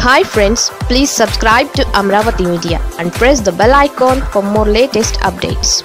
hi friends please subscribe to Amaravati media and press the bell icon for more latest updates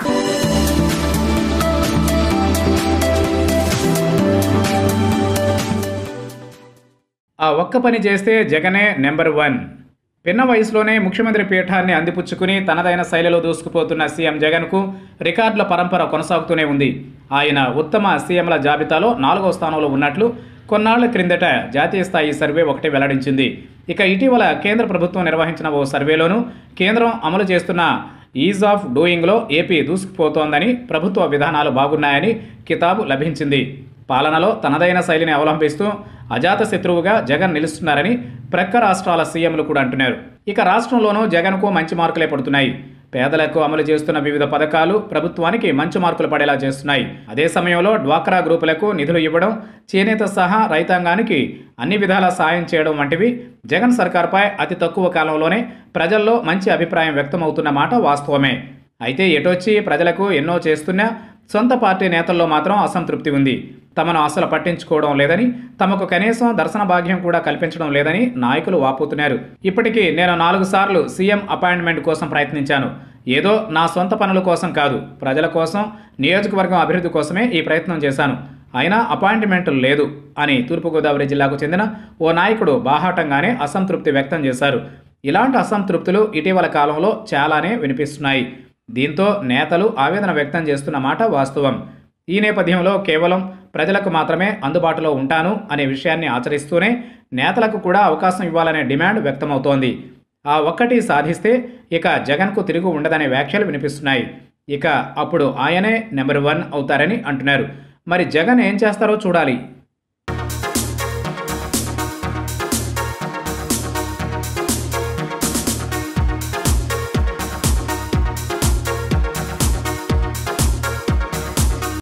ఆ ఒక్క పని చేస్తే జగనే నెంబర్ వన్ పిన్న వయసులోనే ముఖ్యమంత్రి పీఠాన్ని అందిపుచ్చుకుని తనదైన శైలిలో దూసుకుపోతున్న సీఎం జగన్కు రికార్డుల పరంపర కొనసాగుతూనే ఉంది ఆయన ఉత్తమ సీఎంల జాబితాలో నాలుగో స్థానంలో ఉన్నట్లు కొన్నాళ్ల క్రిందట జాతీయ స్థాయి సర్వే ఒకటి వెల్లడించింది ఇక ఇటీవల కేంద్ర ప్రభుత్వం నిర్వహించిన ఓ సర్వేలోనూ కేంద్రం అమలు చేస్తున్న ఈజ్ ఆఫ్ డూయింగ్లో ఏపీ దూసుకుపోతోందని ప్రభుత్వ విధానాలు బాగున్నాయని కితాబు లభించింది పాలనలో తనదైన శైలిని అవలంబిస్తూ అజాత శత్రువుగా జగన్ నిలుస్తున్నారని ప్రక్క రాష్ట్రాల సీఎంలు కూడా అంటున్నారు ఇక రాష్ట్రంలోనూ జగన్కు మంచి మార్కులే పడుతున్నాయి పేదలకు అమలు చేస్తున్న వివిధ పథకాలు ప్రభుత్వానికి మంచి మార్కులు పడేలా చేస్తున్నాయి అదే సమయంలో డ్వాక్రా గ్రూపులకు నిధులు ఇవ్వడం చేనేత సహా రైతాంగానికి అన్ని విధాల సాయం చేయడం వంటివి జగన్ సర్కార్పై అతి తక్కువ కాలంలోనే ప్రజల్లో మంచి అభిప్రాయం వ్యక్తమవుతున్న మాట వాస్తవమే అయితే ఎటొచ్చి ప్రజలకు ఎన్నో చేస్తున్నా సొంత పార్టీ నేతల్లో మాత్రం అసంతృప్తి ఉంది తమను అసలు పట్టించుకోవడం లేదని తమకు కనీసం దర్శన భాగ్యం కూడా కల్పించడం లేదని నాయకులు వాపోతున్నారు ఇప్పటికీ నేను నాలుగు సార్లు సీఎం అపాయింట్మెంట్ కోసం ప్రయత్నించాను ఏదో నా సొంత పనుల కోసం కాదు ప్రజల కోసం నియోజకవర్గం అభివృద్ధి కోసమే ఈ ప్రయత్నం చేశాను అయినా అపాయింట్మెంట్ లేదు అని తూర్పుగోదావరి జిల్లాకు చెందిన ఓ నాయకుడు బాహాటంగానే అసంతృప్తి వ్యక్తం చేశారు ఇలాంటి అసంతృప్తులు ఇటీవల కాలంలో చాలానే వినిపిస్తున్నాయి దీంతో నేతలు ఆవేదన వ్యక్తం చేస్తున్న మాట వాస్తవం ఈ నేపథ్యంలో కేవలం ప్రజలకు మాత్రమే అందుబాటులో ఉంటాను అనే విషయాన్ని ఆచరిస్తూనే నేతలకు కూడా అవకాశం ఇవ్వాలనే డిమాండ్ వ్యక్తమవుతోంది ఆ ఒక్కటి సాధిస్తే ఇక జగన్కు తిరుగు ఉండదనే వ్యాఖ్యలు వినిపిస్తున్నాయి ఇక అప్పుడు ఆయనే నెంబర్ వన్ అవుతారని అంటున్నారు మరి జగన్ ఏం చేస్తారో చూడాలి